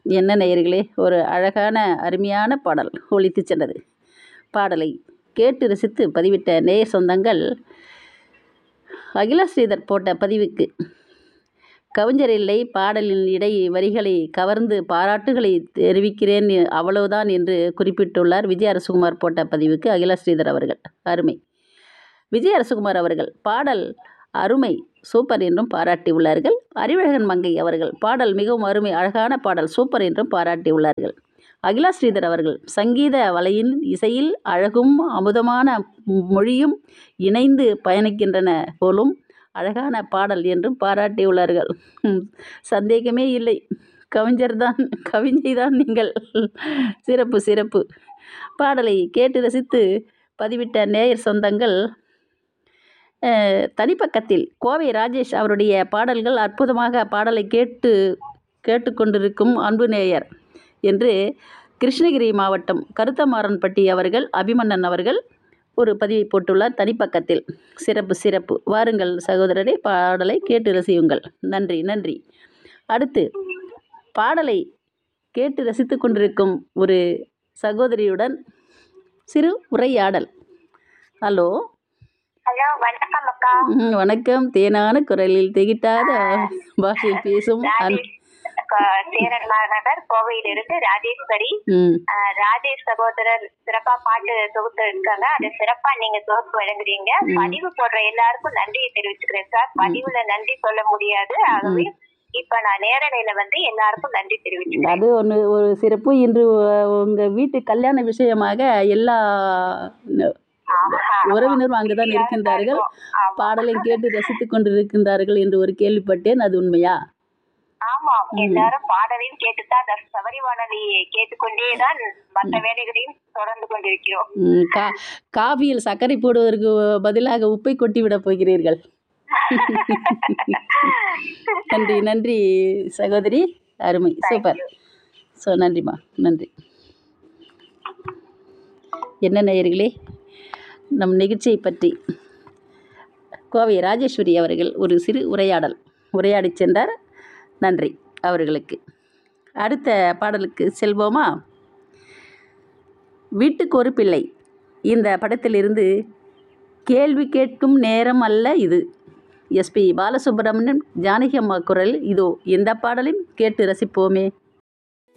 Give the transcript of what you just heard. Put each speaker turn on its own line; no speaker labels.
என்ன நேயர்களே ஒரு அழகான அருமையான பாடல் ஒலித்து சென்றது பாடலை கேட்டு ரசித்து பதிவிட்ட நேய சொந்தங்கள் அகிலா ஸ்ரீதர் போட்ட பதிவுக்கு கவிஞர் இல்லை பாடலின் இடை வரிகளை கவர்ந்து பாராட்டுகளை தெரிவிக்கிறேன் அவ்வளவுதான் என்று குறிப்பிட்டுள்ளார் விஜய் அரசுகுமார் போட்ட பதிவுக்கு அகிலா ஸ்ரீதர் அவர்கள் அருமை விஜய் அரசுகுமார் அவர்கள் பாடல் அருமை சூப்பர் என்றும் பாராட்டியுள்ளார்கள் அறிவழகன் மங்கை அவர்கள் பாடல் மிகவும் அருமை அழகான பாடல் சூப்பர் என்றும் பாராட்டியுள்ளார்கள் அகிலா ஸ்ரீதர் அவர்கள் சங்கீத வலையின் இசையில் அழகும் அமுதமான மொழியும் இணைந்து பயணிக்கின்றன போலும் அழகான பாடல் என்றும் பாராட்டியுள்ளார்கள் சந்தேகமே இல்லை கவிஞர் தான் கவிஞை தான் நீங்கள் சிறப்பு சிறப்பு பாடலை கேட்டு ரசித்து பதிவிட்ட நேயர் சொந்தங்கள் தனிப்பக்கத்தில் கோவை ராஜேஷ் அவருடைய பாடல்கள் அற்புதமாக பாடலை கேட்டு கேட்டுக்கொண்டிருக்கும் அன்பு நேயர் என்று கிருஷ்ணகிரி மாவட்டம் கருத்தமாறன்பட்டி அவர்கள் அபிமன்னன் அவர்கள் ஒரு பதிவை போட்டுள்ளார் தனிப்பக்கத்தில் சிறப்பு சிறப்பு வாருங்கள் சகோதரரே பாடலை கேட்டு ரசியுங்கள் நன்றி நன்றி அடுத்து பாடலை கேட்டு ரசித்து கொண்டிருக்கும் ஒரு சகோதரியுடன் சிறு உரையாடல் ஹலோ
ஹலோ வணக்கம் அக்கா
ம், வணக்கம் தேனான குரலில் திகிட்டாத பாஷையில் பேசும் அன்-
க- சேரன் மாநகர் கோவையிலிருந்து ராஜேஸ்வரி
ம்
அஹ், ராஜேஷ் சகோதரர் சிறப்பா பாட்டு தொகுத்து இருக்காங்க அதை சிறப்பா நீங்க தொகுத்து வழங்குறீங்க பதிவு போடுற எல்லாருக்கும் நன்றியை தெரிவிச்சுக்கிறேன் சார் பதிவுல நன்றி சொல்ல முடியாது ஆகவே இப்ப நான் நேரலையில வந்து எல்லாருக்கும் நன்றி தெரிவிச்சுக்கிறேன்
அது ஒன்று ஒரு சிறப்பு இன்று உங்கள் வீட்டு கல்யாண விஷயமாக எல்லா
ஆமா,
உறவினரும் அங்குதான் இருக்கின்றார்கள்
ஆமா.
பாடலை கேட்டு ரசித்துக் கொண்டிருக்கின்றார்கள் என்று ஒரு கேள்விப்பட்டேன் அது உண்மையா
ஆமா எல்லாரும் பாடலையும் கேட்டுதான் அந்த சபரி வானொலியை கேட்டுக்கொண்டேதான் மற்ற வேலைகளையும் தொடர்ந்து கொண்டிருக்கிறோம்
ம், கா காஃபியில் சர்க்கரை போடுவதற்கு பதிலாக உப்பை கொட்டி விடப் போகிறீர்கள் நன்றி நன்றி சகோதரி அருமை சூப்பர் ஸோ நன்றிம்மா நன்றி என்ன நேயர்களே நம் நிகழ்ச்சியை பற்றி கோவை ராஜேஸ்வரி அவர்கள் ஒரு சிறு உரையாடல் உரையாடி சென்றார் நன்றி அவர்களுக்கு அடுத்த பாடலுக்கு செல்வோமா வீட்டுக்கு ஒரு பிள்ளை இந்த படத்திலிருந்து கேள்வி கேட்கும் நேரம் அல்ல இது எஸ்பி பாலசுப்ரமணியம் ஜானகி அம்மா குரல் இதோ இந்த பாடலையும் கேட்டு ரசிப்போமே